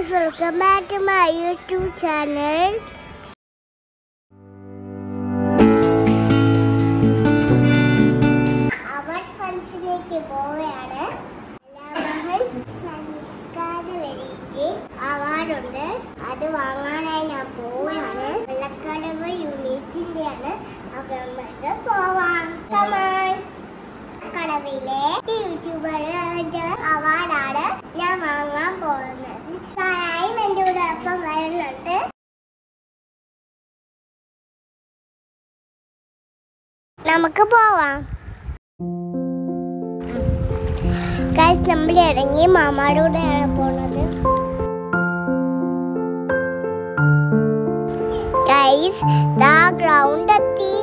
guys, welcome back to my YouTube channel. Award ഫംഗ്ഷനിലേക്ക് പോവുകയാണ് കലാഭവൻ സംസ്കാര വേദിക്ക് അവാർഡുണ്ട് അത് വാങ്ങാനായി ഞാൻ പോവുകയാണ് വെള്ളക്കടവ് യൂണിറ്റിന്റെ ആണ് അപ്പൊ നമുക്ക് പോവാം കമാൻ കടവിലെ യൂട്യൂബറുടെ അവാർഡാണ് ഞാൻ വാങ്ങാൻ പോകുന്നത് സാറായും എൻ്റെ കൂടെ ഒപ്പം വരുന്നുണ്ട് നമുക്ക് പോവാം ഗൈസ് നമ്മൾ ഇറങ്ങി മാമാരുടെ കൂടെയാണ് പോണത് ഗൈസ് ദാ ഗ്രൗണ്ട് എത്തി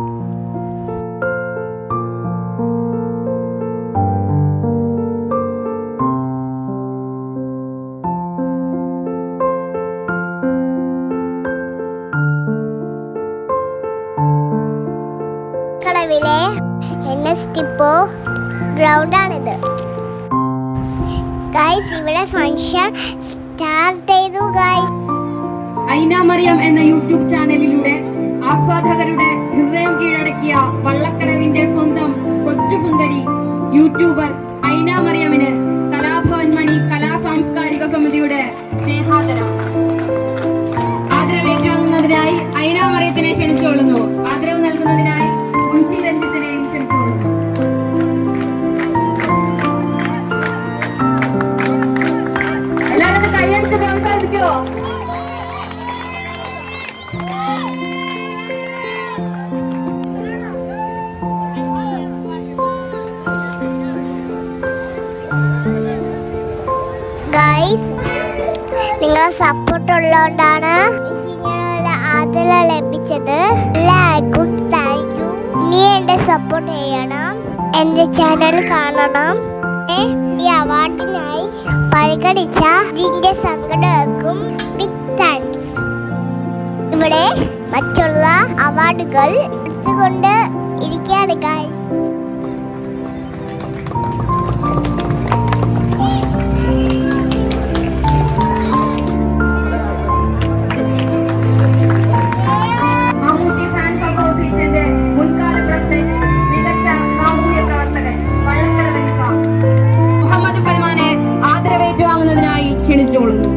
കടവിലെ എൻ എസ് ടിപ്പോ ഗ്രൗണ്ടാണിത് ഗൈസ് ഇവിടെ ഫംഗ്ഷൻ സ്റ്റാർട്ട് ചെയ്തു ഗൈസ് ഐന മറിയം എന്ന യൂട്യൂബ് ചാനലിലൂടെ ആസ്വാദകരുടെ ഹൃദയം കീഴടക്കിയ വള്ളക്കടവിന്റെ സ്വന്തം കൊച്ചു സുന്ദരി യൂട്യൂബർ ഐന മറിയമിന് കലാഭവൻ മണി കലാ സാംസ്കാരിക സമിതിയുടെ സ്നേഹാദരം ആദരവേറ്റുവാങ്ങുന്നതിനായി ഐന മറിയത്തിനെ ക്ഷണിച്ചുകൊള്ളുന്നു ആദരവ് നൽകുന്നതിനായി മുൻഷി രഞ്ജിത്തിനെയും ക്ഷണിച്ചുകൊള്ളുന്നു എല്ലാവരും ഒന്ന് കൈയടിച്ച് പ്രോത്സാഹിപ്പിക്കുമോ ഗൈസ് നിങ്ങളെ സപ്പോർട്ട് ഉള്ളതുകൊണ്ടാണ് എനിക്ക് ഇങ്ങനെയുള്ള ആദരം ലഭിച്ചത് എല്ലാവർക്കും താങ്ക് യു ഇനി എന്റെ സപ്പോർട്ട് ചെയ്യണം എന്റെ ചാനൽ കാണണം ഏ, ഈ അവാർഡിനായി പരിഗണിച്ച ഇതിന്റെ സംഘടകർക്കും ബിഗ് താങ്ക്സ് ഇവിടെ മറ്റുള്ള അവാർഡുകൾ കൊണ്ട് ഇരിക്കുകയാണ് ഗൈസ് മമ്മൂട്ടി ഫാൻസ് അസോസിയേഷന്റെ മുൻകാല പ്രസിഡന്റ് മികച്ച സാമൂഹ്യ പ്രവർത്തകൻ വള്ളക്കട മുഹമ്മദ് സൽമാനെ ആദരവേറ്റുവാങ്ങുന്നതിനായി ക്ഷണിച്ചുകൊള്ളുന്നു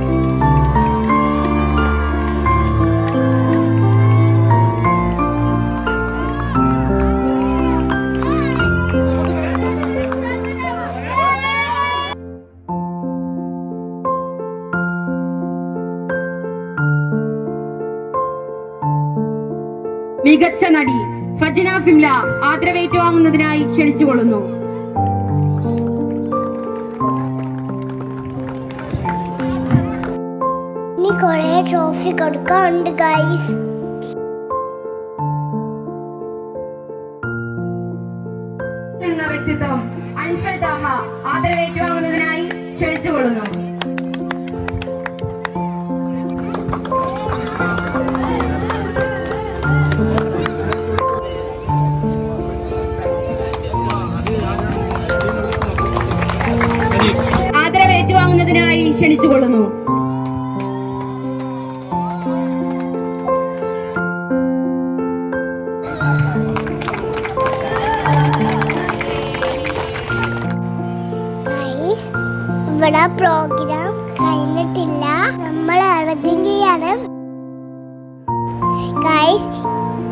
മികച്ച നടി ഫജന ഫിംല ആദരവേറ്റുവാങ്ങുന്നതിനായി ക്ഷണിച്ചുകൊള്ളുന്നു ഇനി കൊറേ ട്രോഫി കൊടുക്കാനുണ്ട് ഗൈസ് എന്ന വ്യക്തിത്വം അൻഫൽ ദാഹ ആദരവേറ്റുവാങ്ങുന്നതിനായി ക്ഷണിച്ചുകൊള്ളുന്നു ആദരവേറ്റുവാങ്ങുന്നതിനായി ക്ഷണിച്ചുകൊള്ളുന്നു ഗൈസ് ഇവിടെ പ്രോഗ്രാം കഴിഞ്ഞിട്ടില്ല നമ്മൾ ഇറങ്ങുകയാണ് ഗൈസ്